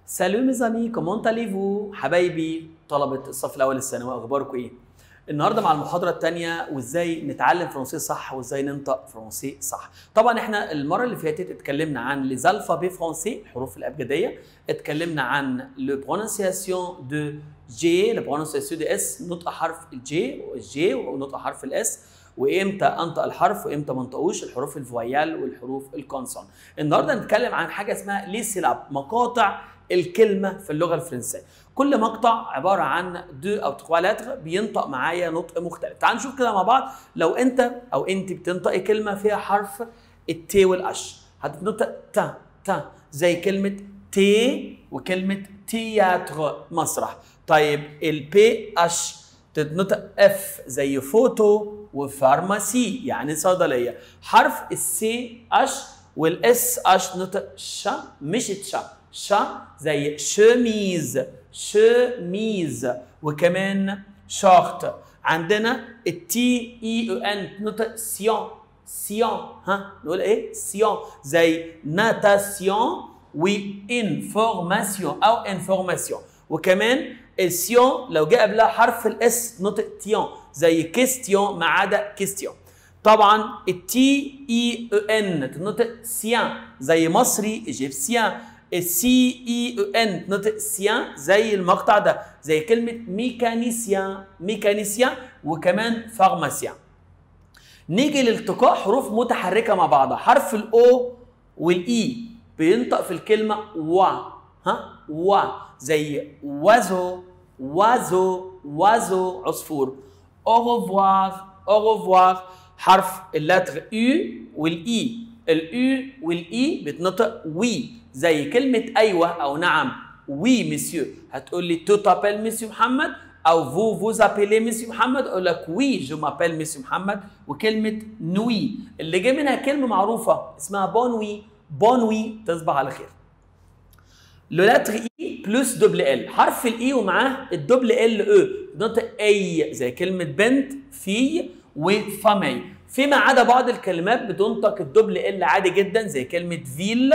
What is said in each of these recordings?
سالو ميز امي كومون اليفو حبايبي طلبه الصف الاول الثانوي اخباركم ايه النهارده مع المحاضره الثانيه وازاي نتعلم فرنسي صح وازاي ننطق فرنسي صح طبعا احنا المره اللي فاتت اتكلمنا عن لي الفابي فرونسي الحروف الابجديه اتكلمنا عن لو برونونسياسيون دو جي لو برونونسياسيون دو اس نطق حرف الجي والجي ونطق حرف الاس وامتى انطق الحرف وامتى ما انطقوش الحروف الفويال والحروف الكونسون النهارده هنتكلم عن حاجه اسمها لي سيلاب مقاطع الكلمه في اللغه الفرنسيه كل مقطع عباره عن دو او تخوا لتر بينطق معايا نطق مختلف تعال نشوف كده مع بعض لو انت او انت بتنطقي كلمه فيها حرف التي والاش هتنطق تا تا زي كلمه تي وكلمه تياتر مسرح طيب البي اش تتنطق اف زي فوتو وفارماسي يعني صيدليه حرف السي اش والاس اش نطق شا مش تشا شا زي شميز شميز وكمان شورت عندنا التي اي او ان نطق سيون سيون ها نقول ايه سيون زي ناتاسيون وانفورماسيون او انفورماسيون وكمان السيون لو جاء قبلها حرف الاس نطق تيون زي كيستيون ما عدا كيستيون طبعا التي اي او ان تنطق سيان زي مصري ايجيبسيان السي اي او ان تنطق سيان زي المقطع ده زي كلمه ميكانيسيان ميكانيسيان وكمان فارماسيان نيجي لالتقاء حروف متحركه مع بعضها حرف الاو والاي بينطق في الكلمه وا ها وا زي وازو وازو وازو عصفور au revoir au revoir حرف اللتر يو والاي الاو والاي بتنطق وي زي كلمة أيوة أو نعم وي مسيو هتقول لي تو تابيل مسيو محمد أو فو فوز ابيلي مسيو محمد أقول لك وي جو مابيل مسيو محمد وكلمة نوي اللي جاي منها كلمة معروفة اسمها بونوي بونوي تصبح على خير لو لتر اي بلس دبل ال حرف الاي ومعاه الدبل ال او نطق اي زي كلمة بنت في وفامي فيما عدا بعض الكلمات بتنطق الدبل ال عادي جدا زي كلمة فيل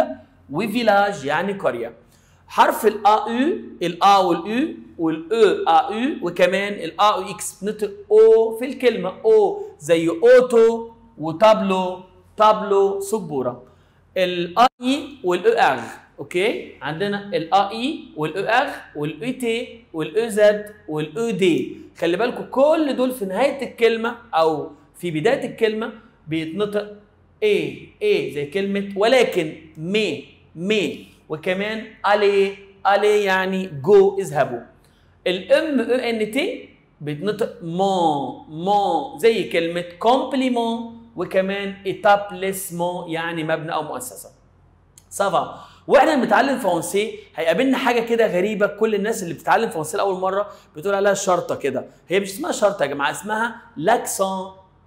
وفيلاج يعني قريه حرف الا او الا والاو والاو ا او وكمان الا او اكس نطق او في الكلمه او زي اوتو وتابلو تابلو سبوره الا اي والاو ار اوكي عندنا الا اي والاو ار والاو تي والاو زد والاو دي خلي بالكم كل دول في نهايه الكلمه او في بدايه الكلمه بيتنطق ايه ايه زي كلمه ولكن مي مي وكمان الي الي يعني جو اذهبوا الام او ان تي بتنطق مون مون زي كلمه كومبليمون وكمان ايتابليسمون يعني مبنى او مؤسسه سافا واحنا بنتعلم فرنسي هيقابلنا حاجه كده غريبه كل الناس اللي بتتعلم فرنسي لاول مره بتقول عليها شرطه كده هي مش اسمها شرطه يا جماعه اسمها لاكسون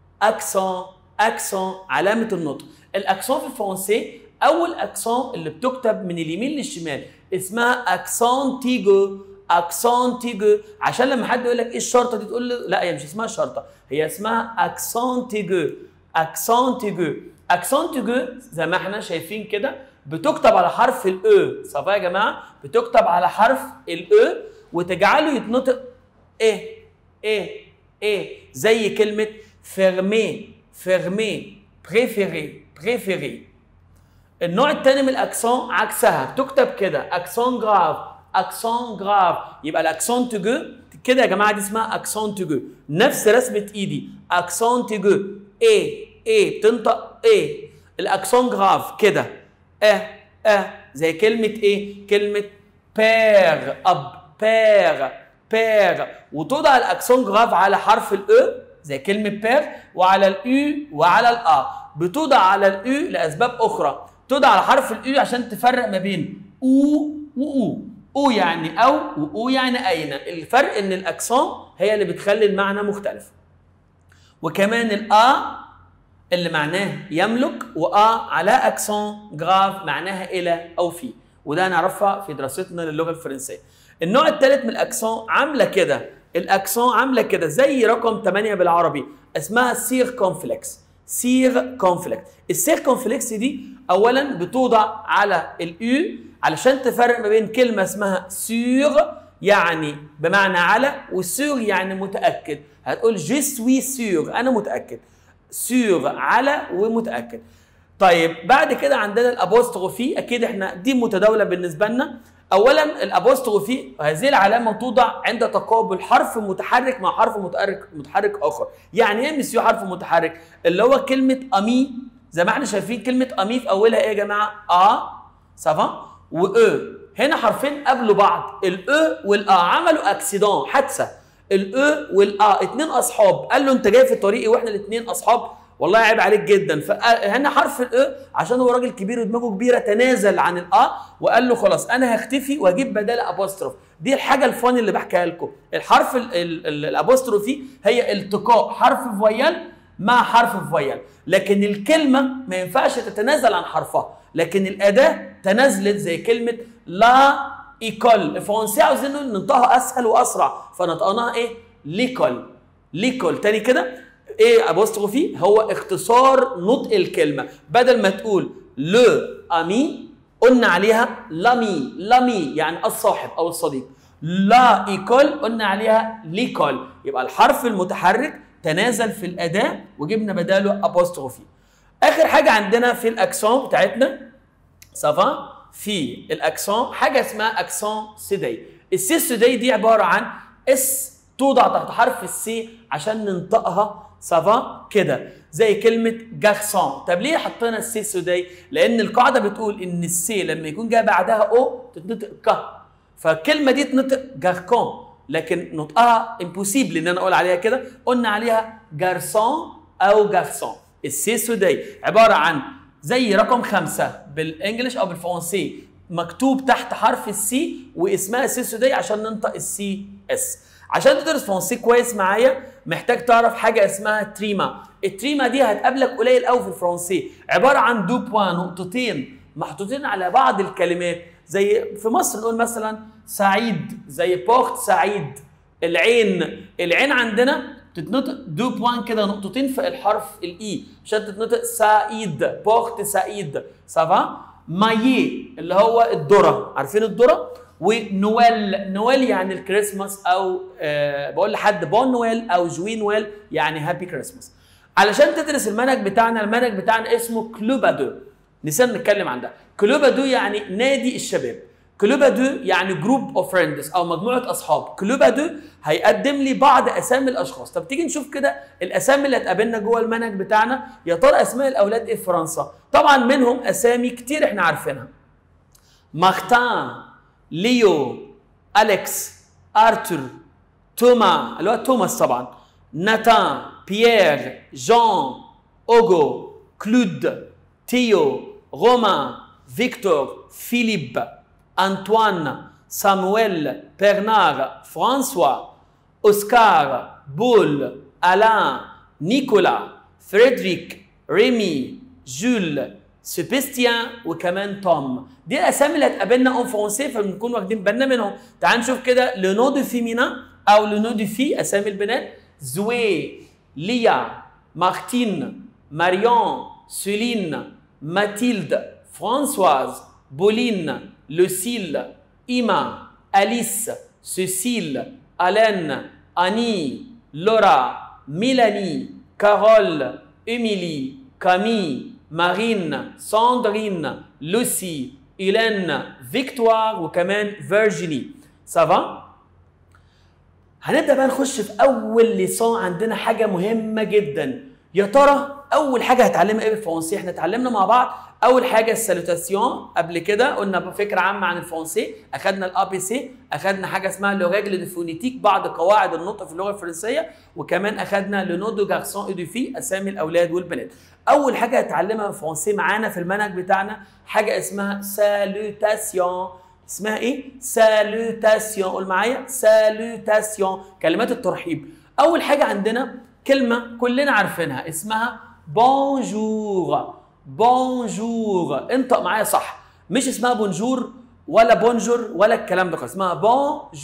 اكسون اكسون علامه النطق الاكسون في الفرنسي اول اكسون اللي بتكتب من اليمين للشمال اسمها اكسون تيجو اكسون تيجو عشان لما حد يقول لك ايه الشرطه دي تقول له لا هي مش اسمها شرطه هي اسمها اكسون تيجو اكسون تيجو اكسون تيجو زي ما احنا شايفين كده بتكتب على حرف الاو صفا يا جماعه بتكتب على حرف الاو وتجعله يتنطق ايه ايه ايه زي كلمه فيرمي فيرمي بريفيري بريفيري النوع الثاني من الاكسون عكسها بتكتب كده اكسون جراف اكسون جراف يبقى الاكسون تجو كده يا جماعه دي اسمها اكسون تجو نفس رسمه ايدي اكسون تجو ايه ايه بتنطق ايه الاكسون جراف كده اه اه زي كلمه ايه كلمه بير اب بير بير وتوضع الاكسون جراف على حرف الاو زي كلمه بير وعلى الاو وعلى الا بتوضع على الاو لاسباب اخرى توضع على حرف الاو عشان تفرق ما بين او واو او يعني او واو يعني اين الفرق ان الاكسون هي اللي بتخلي المعنى مختلف وكمان الا اللي معناه يملك وآ على اكسون جراف معناها الى او في وده هنعرفها في دراستنا للغه الفرنسيه النوع الثالث من الاكسون عامله كده الاكسون عامله كده زي رقم 8 بالعربي اسمها سير كومفلكس سير كونفليكت السير كونفليكس دي اولا بتوضع على الاو علشان تفرق ما بين كلمه اسمها سور يعني بمعنى على وسور يعني متاكد هتقول جي سوي سور انا متاكد سور على ومتاكد طيب بعد كده عندنا الابوستروفي اكيد احنا دي متداوله بالنسبه لنا اولا الابوستروفي هذه العلامه توضع عند تقابل حرف متحرك مع حرف متحرك متحرك اخر يعني ايه مسيو حرف متحرك اللي هو كلمه امي زي ما احنا شايفين كلمه امي في اولها ايه يا جماعه ا سافا و هنا حرفين قابلوا بعض الاو والا عملوا اكسيدون حادثه الاو والا اتنين اصحاب قال له انت جاي في طريقي واحنا الاثنين اصحاب والله عيب عليك جدا فهنا حرف الاو عشان هو راجل كبير ودماغه كبيره تنازل عن الا وقال له خلاص انا هختفي واجيب بدال ابوستروف دي الحاجه الفاني اللي بحكيها لكم الحرف الابوستروفي هي التقاء حرف فويال مع حرف فويال لكن الكلمه ما ينفعش تتنازل عن حرفها لكن الاداه تنازلت زي كلمه لا ايكول الفرنسي عاوزين ننطقها اسهل واسرع فنطقناها ايه ليكول ليكول تاني كده ايه ابوستروفي هو اختصار نطق الكلمه بدل ما تقول لو امي قلنا عليها لامي لامي يعني الصاحب او الصديق لا ايكول قلنا عليها ليكول يبقى الحرف المتحرك تنازل في الاداه وجبنا بداله ابوستروفي اخر حاجه عندنا في الاكسون بتاعتنا سافا في الاكسون حاجه اسمها اكسون سيدي السي سيدي دي عباره عن اس توضع تحت حرف السي عشان ننطقها سافا كده زي كلمه جارسون طب ليه حطينا السي سوداي لان القاعده بتقول ان السي لما يكون جاي بعدها او تتنطق ك فالكلمه دي تنطق جاركون لكن نطقها امبوسيبل ان انا اقول عليها كده قلنا عليها جارسون او جارسون السي سوداي عباره عن زي رقم خمسة بالانجلش او بالفرنسي مكتوب تحت حرف السي واسمها السي سوداي عشان ننطق السي اس عشان تدرس فرنسي كويس معايا محتاج تعرف حاجه اسمها تريما التريما دي هتقابلك قليل قوي في الفرنسي عباره عن دو بوان نقطتين محطوطين على بعض الكلمات زي في مصر نقول مثلا سعيد زي بورت سعيد العين العين عندنا تتنطق دو بوان كده نقطتين في الحرف الاي عشان تتنطق سعيد بورت سعيد سافا مايي اللي هو الذره عارفين الذره ونويل نويل يعني الكريسماس او آه بقول لحد بون نويل او جوي نويل يعني هابي كريسماس علشان تدرس المنهج بتاعنا المنهج بتاعنا اسمه كلوبادو نسينا نتكلم عن ده كلوبادو يعني نادي الشباب كلوبادو يعني جروب اوف فريندز او مجموعه اصحاب كلوبادو هيقدم لي بعض اسامي الاشخاص طب تيجي نشوف كده الاسامي اللي هتقابلنا جوه المنهج بتاعنا يا ترى اسماء الاولاد ايه في فرنسا طبعا منهم اسامي كتير احنا عارفينها مارتان ليو أليكس أرتور توما اللي هو توماس طبعا ناتان بيير جان أوغو كلود تيو رومان فيكتور فيليب أنطوان سامويل برنار فرانسوا أوسكار بول ألان نيكولا فريدريك ريمي جول سيبستيان وكمان توم دي الاسامي اللي هتقابلنا اون فرونسي فبنكون واخدين بالنا منهم تعال نشوف كده لو نو دو فيمينا او لو نو دو في اسامي البنات زوي ليا مارتين ماريون سولين ماتيلد فرانسواز بولين لوسيل إيما أليس سوسيل ألين أني لورا ميلاني كارول إيميلي كامي مارين ساندرين لوسي إيلين فيكتوار وكمان فيرجيني سافا هنبدا بقى نخش في اول ليسون عندنا حاجه مهمه جدا يا ترى اول حاجه هتعلمها ايه بالفرنسي احنا اتعلمنا مع بعض اول حاجه السالوتاسيون قبل كده قلنا فكره عامه عن الفرنسي اخذنا الاي بي سي اخذنا حاجه اسمها لو ريجل دو فونيتيك بعض قواعد النطق في اللغه الفرنسيه وكمان اخذنا لو نو دو غارسون اي دو في اسامي الاولاد والبنات اول حاجه هتعلمها الفرنسي معانا في المنهج بتاعنا حاجه اسمها سالوتاسيون اسمها ايه سالوتاسيون قول معايا سالوتاسيون كلمات الترحيب اول حاجه عندنا كلمه كلنا عارفينها اسمها بونجور بونجور انطق معايا صح مش اسمها بونجور ولا بونجور ولا الكلام ده اسمها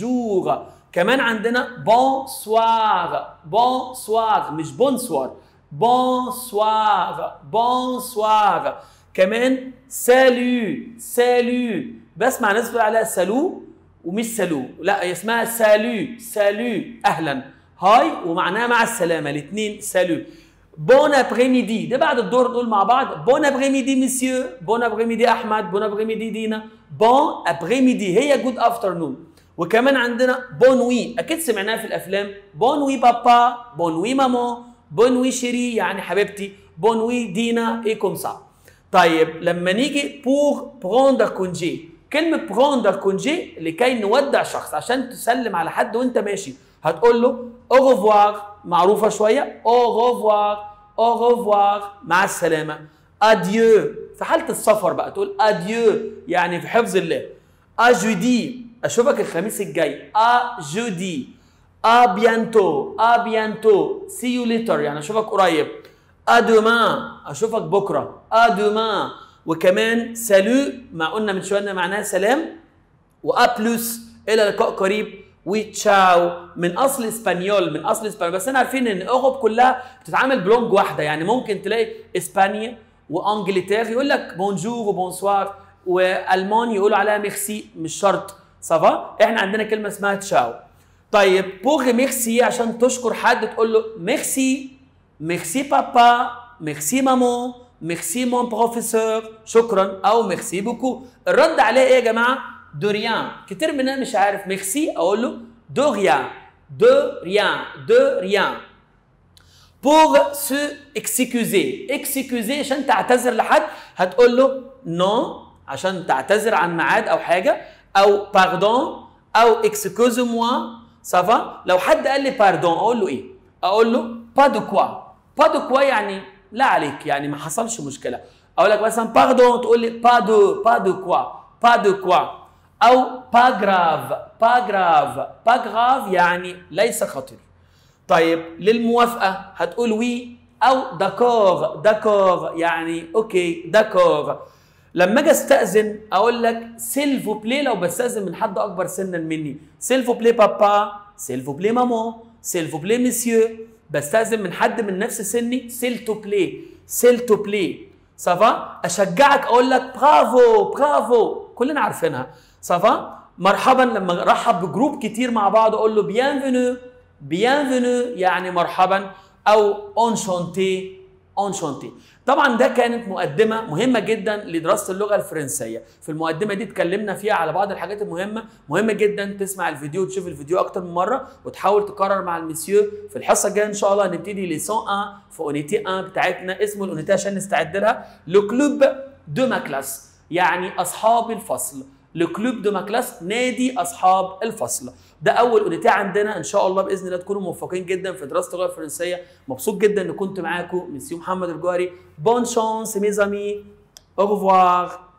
بونجور كمان عندنا بونسوار بونسوار مش بونسوار بونسوار بونسوار كمان سالو سالو بسمع ناس بتقول عليها سالو ومش سالو لا هي اسمها سالو سالو اهلا هاي ومعناها مع السلامه الاثنين سالو بون ابريميدي ده بعد الدور نقول مع بعض بون ابريميدي مسيو بون ابريميدي احمد بون ابريميدي دينا بون ابريميدي هي جود افترنون وكمان عندنا بونوي اكيد سمعناها في الافلام بونوي بابا بونوي ماما بونوي شيري يعني حبيبتي بونوي دينا ايه كوم سا طيب لما نيجي بور بروندر كونجي كلمة بروندر كونجي لكي نودع شخص عشان تسلم على حد وانت ماشي هتقول له او ريفوار معروفة شوية او ريفوار او ريفوار مع السلامة اديو في حالة السفر بقى تقول اديو يعني في حفظ الله اجودي اشوفك الخميس الجاي اجودي ا بيانتو ا بيانتو سي يو ليتر يعني اشوفك قريب ادوما اشوفك بكره ادوما وكمان سالو ما قلنا من شويه معناها سلام وأ بلس الى لقاء قريب وتشاو من اصل اسبانيول من اصل اسبانيول بس انا عارفين ان اوروب كلها بتتعامل بلونج واحده يعني ممكن تلاقي اسبانيا وانجلتير يقول لك بونجور وبونسوار والمان يقولوا عليها ميرسي مش شرط سافا احنا عندنا كلمه اسمها تشاو طيب بوغ ميرسي عشان تشكر حد تقول له ميرسي ميرسي بابا ميرسي مامون ميرسي مون بروفيسور شكرا او ميرسي بوكو الرد عليه ايه يا جماعه دو ريان كتير مننا مش عارف ميرسي اقول له دو ريان دو ريان دو ريان بور سو اكسكوزي اكسكوزي عشان تعتذر لحد هتقول له نو عشان تعتذر عن ميعاد او حاجه او باردون او اكسكوز موا سافا لو حد قال لي باردون اقول له ايه اقول له با دو كوا با دو كوا يعني لا عليك يعني ما حصلش مشكله اقول لك مثلا باردون تقول لي با دو با دو كوا با دو كوا او با جراف با جراف با جراف يعني ليس خطير طيب للموافقه هتقول وي او داكور داكور يعني اوكي داكور لما اجي استاذن اقول لك سيلفو بلاي لو بستاذن من حد اكبر سنا مني سيلفو بلاي بابا سيلفو بلاي مامون سيلفو بلاي مسيو بستاذن من حد من نفس سني سيل تو بلاي سيل تو بلاي صافا اشجعك اقول لك برافو برافو كلنا عارفينها صافا مرحبا لما ارحب بجروب كتير مع بعض اقول له بيانفينو بيانفينو يعني مرحبا او اونشونتي اونشونتي طبعا ده كانت مقدمه مهمه جدا لدراسه اللغه الفرنسيه في المقدمه دي اتكلمنا فيها على بعض الحاجات المهمه مهمه جدا تسمع الفيديو وتشوف الفيديو اكتر من مره وتحاول تكرر مع المسيو في الحصه الجايه ان شاء الله هنبتدي ليسون 1 في اونيتي 1 بتاعتنا اسمه الاونيتي عشان نستعد لها لو كلوب دو ما كلاس يعني اصحاب الفصل لو كلوب دو ما كلاس نادي اصحاب الفصل ده اول اونيتي عندنا ان شاء الله باذن الله تكونوا موفقين جدا في دراسه اللغه الفرنسيه مبسوط جدا ان كنت معاكم مسيو محمد الجوهري بون شانس ميزامي au revoir